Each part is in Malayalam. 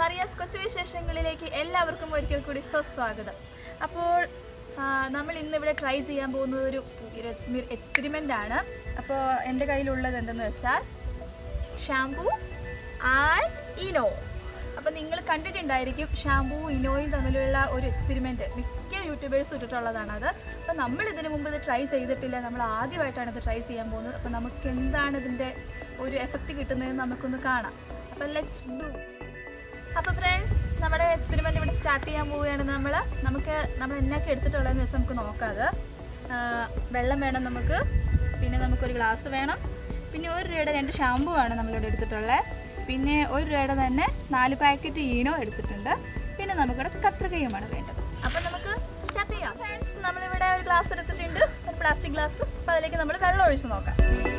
മറിയാസ് കൊച്ചു വിശേഷങ്ങളിലേക്ക് എല്ലാവർക്കും ഒരിക്കൽ കൂടി സ്വസ്വാഗതം അപ്പോൾ ആ, നമ്മൾ ഇന്ന് ഇവിടെ ട്രൈ ചെയ്യാൻ പോകുന്നത് ഒരു പുതിയൊരു എക്സ്പെരിമെൻ്റ് ആണ് അപ്പോൾ എൻ്റെ കയ്യിലുള്ളത് എന്തെന്ന് വെച്ചാൽ ഷാംപൂ ആൻഡ് ഇനോ അപ്പോൾ നിങ്ങൾ കണ്ടിട്ടുണ്ടായിരിക്കും ഷാംപൂ ഇനോയും തമ്മിലുള്ള ഒരു എക്സ്പെരിമെൻറ്റ് മിക്ക യൂട്യൂബേഴ്സ് ഇട്ടിട്ടുള്ളതാണ് അത് അപ്പോൾ നമ്മൾ ഇതിനു മുമ്പ് ഇത് ട്രൈ ചെയ്തിട്ടില്ല നമ്മൾ ആദ്യമായിട്ടാണ് ഇത് ട്രൈ ചെയ്യാൻ പോകുന്നത് അപ്പോൾ നമുക്ക് എന്താണ് ഇതിൻ്റെ ഒരു എഫക്റ്റ് കിട്ടുന്നതെന്ന് നമുക്കൊന്ന് കാണാം അപ്പോൾ ലെറ്റ്സ് ഡു അപ്പോൾ ഫ്രണ്ട്സ് നമ്മുടെ എക്സ്പെരിമെൻ്റ് ഇവിടെ സ്റ്റാർട്ട് ചെയ്യാൻ പോവുകയാണ് നമ്മൾ നമുക്ക് നമ്മൾ എന്നൊക്കെ എടുത്തിട്ടുള്ളതെന്ന് വെച്ചാൽ നമുക്ക് നോക്കാം അത് ആ, വെള്ളം വേണം നമുക്ക് പിന്നെ നമുക്കൊരു ഗ്ലാസ് വേണം പിന്നെ ഒരു രൂപയുടെ രണ്ട് ഷാമ്പു ആണ് നമ്മളിവിടെ എടുത്തിട്ടുള്ളത് പിന്നെ ഒരു രൂപയുടെ തന്നെ നാല് പാക്കറ്റ് ഈനോ എടുത്തിട്ടുണ്ട് പിന്നെ നമുക്കിവിടെ കത്രികയുമാണ് വേണ്ടത് അപ്പം നമുക്ക് സ്റ്റാർട്ട് ചെയ്യാം ഫ്രണ്ട്സ് നമ്മളിവിടെ ഒരു ഗ്ലാസ് എടുത്തിട്ടുണ്ട് ഒരു പ്ലാസ്റ്റിക് ഗ്ലാസ് അപ്പോൾ അതിലേക്ക് നമ്മൾ വെള്ളം ഒഴിച്ച് നോക്കാം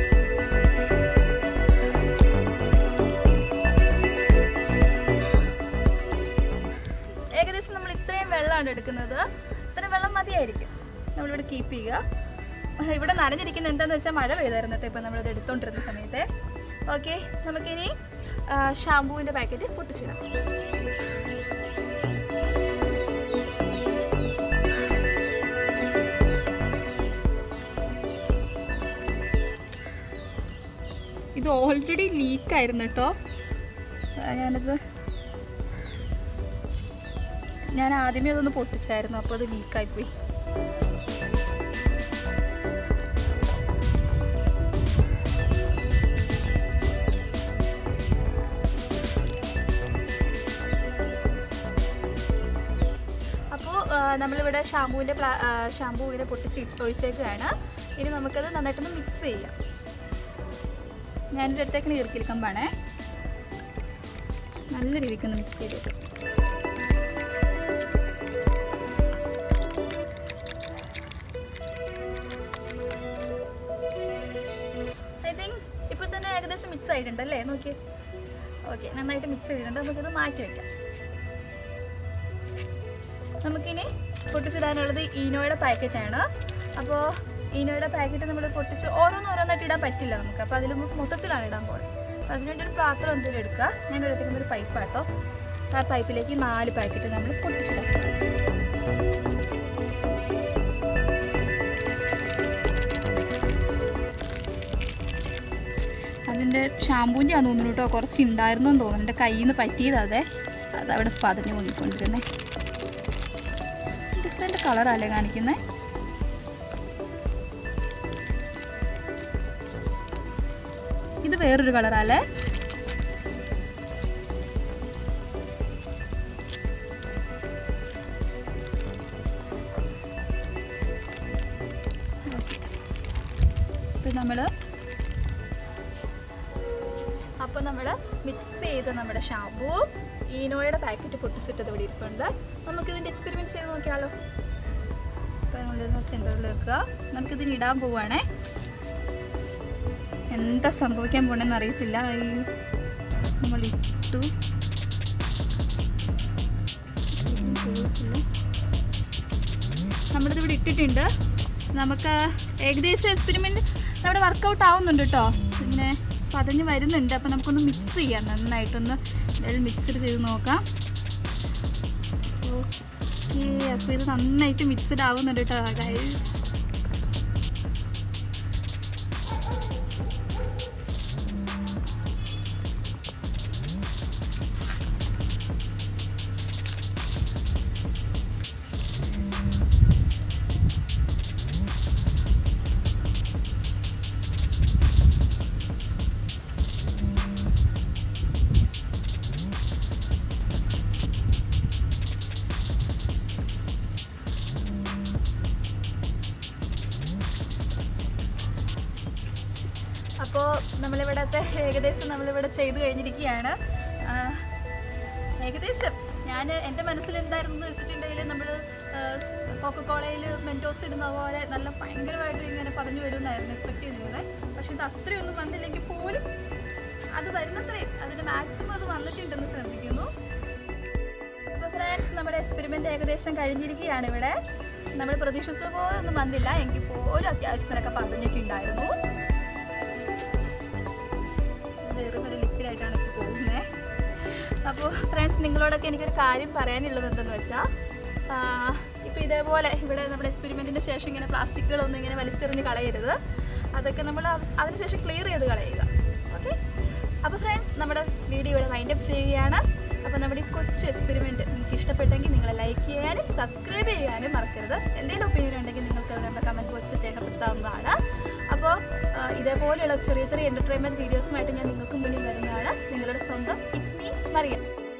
ഏകദേശം നമ്മൾ ഇത്രയും വെള്ളമാണ് എടുക്കുന്നത് ഇത്രയും വെള്ളം മതിയായിരിക്കും നമ്മളിവിടെ കീപ്പ് ചെയ്യുക ഇവിടെ നനഞ്ഞിരിക്കുന്ന എന്താണെന്ന് വെച്ചാൽ മഴ പെയ്തായിരുന്നു കേട്ടോ ഇപ്പം നമ്മളിത് എടുത്തോണ്ടിരുന്ന സമയത്ത് ഓക്കെ നമുക്കിനി ഷാമ്പൂവിൻ്റെ പാക്കറ്റ് പൊട്ടിച്ചിടാം ഇത് ഓൾറെഡി ലീക്കായിരുന്നു കേട്ടോ ആ, ഞാനത് ഞാൻ ആദ്യമേ അതൊന്ന് പൊട്ടിച്ചായിരുന്നു അപ്പോൾ അത് ലീക്കായിപ്പോയി അപ്പോൾ നമ്മളിവിടെ ഷാമ്പൂവിൻ്റെ പ്ലാ ഷാമ്പൂ ഇങ്ങനെ പൊട്ടിച്ച് ഇട്ട് ഒഴിച്ചേക്കുകയാണ് ഇനി നമുക്കത് നന്നായിട്ടൊന്ന് മിക്സ് ചെയ്യാം ഞാനിത് എടുത്തേക്കുന്ന ഈർക്കിൽ കമ്പാണേ നല്ല രീതിക്കൊന്ന് മിക്സ് ചെയ്തിട്ട് ഐ തിങ്ക് ഇപ്പോൾ തന്നെ ഏകദേശം മിക്സ് ആയിട്ടുണ്ട് അല്ലേ നോക്കി ഓക്കെ നന്നായിട്ട് മിക്സ് ചെയ്തിട്ടുണ്ട് നമുക്കിത് മാറ്റി വയ്ക്കാം നമുക്കിനി പൊട്ടിച്ചിടാനുള്ളത് ഈനോയുടെ പാക്കറ്റാണ് അപ്പോൾ ഈനോയുടെ പാക്കറ്റ് നമ്മൾ പൊട്ടിച്ച് ഓരോന്ന് ഓരോന്നായിട്ട് ഇടാൻ പറ്റില്ല നമുക്ക് അപ്പോൾ അതിൽ നമുക്ക് മൊത്തത്തിലാണ് ഇടാൻ പോകുന്നത് അപ്പോൾ അതിനുവേണ്ടി ഒരു പാത്രം എന്തെങ്കിലും എടുക്കുക ഞാൻ എടുത്തിരിക്കുന്ന ഒരു പൈപ്പാട്ടോ ആ പൈപ്പിലേക്ക് നാല് പാക്കറ്റ് നമ്മൾ പൊട്ടിച്ചിടാം അതിൻ്റെ ഷാമ്പൂൻ്റെ ആണെന്ന് തോന്നുന്നു കേട്ടോ കുറച്ച് ഉണ്ടായിരുന്നു എന്ന് തോന്നുന്നു എൻ്റെ കയ്യിൽ നിന്ന് പറ്റിയത് അതെ അതവിടെ പതഞ്ഞ് പൊങ്ങിക്കൊണ്ടിരുന്നേ ഡിഫറെൻ്റ് കളറല്ലേ കാണിക്കുന്നത് ഇത് വേറൊരു കളറല്ലേ ഇപ്പം നമ്മൾ അപ്പോൾ നമ്മൾ മിക്സ് ചെയ്ത് നമ്മുടെ ഷാമ്പൂ ഈനോയുടെ പാക്കറ്റ് പൊട്ടിച്ചിട്ടത് ഇവിടെ ഇരിപ്പുണ്ട് നമുക്കിതിൻ്റെ എക്സ്പെരിമെൻറ്റ് ചെയ്ത് നോക്കിയാലോ അപ്പോൾ നമ്മളിന്ന് സെൻറ്ററിൽ വെക്കുക നമുക്കിതിന് ഇടാൻ പോവുകയാണേ എന്താ സംഭവിക്കാൻ പോണെന്ന് അറിയത്തില്ല ഈ നമ്മൾ ഇട്ടു നമ്മളിത് ഇവിടെ ഇട്ടിട്ടുണ്ട് നമുക്ക് ഏകദേശം എക്സ്പെരിമെൻറ്റ് നമ്മുടെ വർക്കൗട്ട് ആവുന്നുണ്ട് കേട്ടോ പിന്നെ പതഞ്ഞ് വരുന്നുണ്ട് അപ്പോൾ നമുക്കൊന്ന് മിക്സ് ചെയ്യാം നന്നായിട്ടൊന്ന് എന്തായാലും മിക്സ്ഡ് ചെയ്ത് നോക്കാം ഓക്കെ അപ്പോൾ ഇത് നന്നായിട്ട് മിക്സ്ഡ് ആവുന്നുണ്ട് കേട്ടോ ഗൈസ് അപ്പോൾ നമ്മളിവിടത്തെ ഏകദേശം നമ്മളിവിടെ ചെയ്ത് കഴിഞ്ഞിരിക്കുകയാണ് ആ, ഏകദേശം ഞാൻ എൻ്റെ മനസ്സിൽ എന്തായിരുന്നു എന്ന് വെച്ചിട്ടുണ്ടെങ്കിൽ നമ്മൾ കോക്കക്കോളയിൽ മെൻറ്റോസ് ഇടുന്ന പോലെ നല്ല ഭയങ്കരമായിട്ട് ഇങ്ങനെ പതഞ്ഞു വരുമെന്നായിരുന്നു എക്സ്പെക്ട് ചെയ്തിരുന്നത് പക്ഷേ ഇത് അത്രയൊന്നും വന്നില്ലെങ്കിൽ പോലും അത് വരുന്നത്രയും അതിൻ്റെ മാക്സിമം അത് വന്നിട്ടുണ്ടെന്ന് ശ്രദ്ധിക്കുന്നു അപ്പോൾ ഫ്രണ്ട്സ് നമ്മുടെ എക്സ്പെരിമെൻ്റ് ഏകദേശം കഴിഞ്ഞിരിക്കുകയാണ് ഇവിടെ നമ്മൾ പ്രതീക്ഷിച്ച പോലെ ഒന്നും വന്നില്ല എങ്കിൽ പോലും അത്യാവശ്യത്തിനൊക്കെ പതഞ്ഞിട്ടുണ്ടായിരുന്നു വെറും ഒരു ലിക്വിഡ് ആയിട്ടാണ് ഇപ്പോൾ പോകുന്നത് അപ്പോൾ ഫ്രണ്ട്സ് നിങ്ങളോടൊക്കെ എനിക്കൊരു കാര്യം പറയാനുള്ളത് എന്തെന്ന് വെച്ചാൽ ഇപ്പോൾ ഇതേപോലെ ഇവിടെ നമ്മുടെ എക്സ്പെരിമെൻറ്റിന് ശേഷം ഇങ്ങനെ പ്ലാസ്റ്റിക്കുകളൊന്നും ഇങ്ങനെ വലിച്ചെറിഞ്ഞ് കളയരുത് അതൊക്കെ നമ്മൾ അതിനുശേഷം ക്ലിയർ ചെയ്ത് കളയുക ഓക്കെ അപ്പോൾ ഫ്രണ്ട്സ് നമ്മുടെ വീഡിയോ ഇവിടെ വൈൻഡപ്പ് ചെയ്യുകയാണ് അപ്പോൾ നമ്മുടെ ഈ കൊച്ചു എക്സ്പെരിമെൻറ്റ് നിങ്ങൾക്ക് ഇഷ്ടപ്പെട്ടെങ്കിൽ നിങ്ങൾ ലൈക്ക് ചെയ്യാനും സബ്സ്ക്രൈബ് ചെയ്യാനും മറക്കരുത് എന്തെങ്കിലും ഒപ്പീനിയൻ ഉണ്ടെങ്കിൽ നിങ്ങൾക്ക് അത് നമ്മുടെ കമൻറ്റ് ബോക്സിൽ രേഖപ്പെടുത്താവുന്നതാണ് അപ്പോൾ ഇതേപോലെയുള്ള ചെറിയ ചെറിയ എൻ്റർടൈൻമെൻറ്റ് വീഡിയോസുമായിട്ട് ഞാൻ നിങ്ങൾക്ക് മുന്നിൽ വരുന്നതാണ് നിങ്ങളുടെ സ്വന്തം ഇറ്റ്സ് മീ മറിയ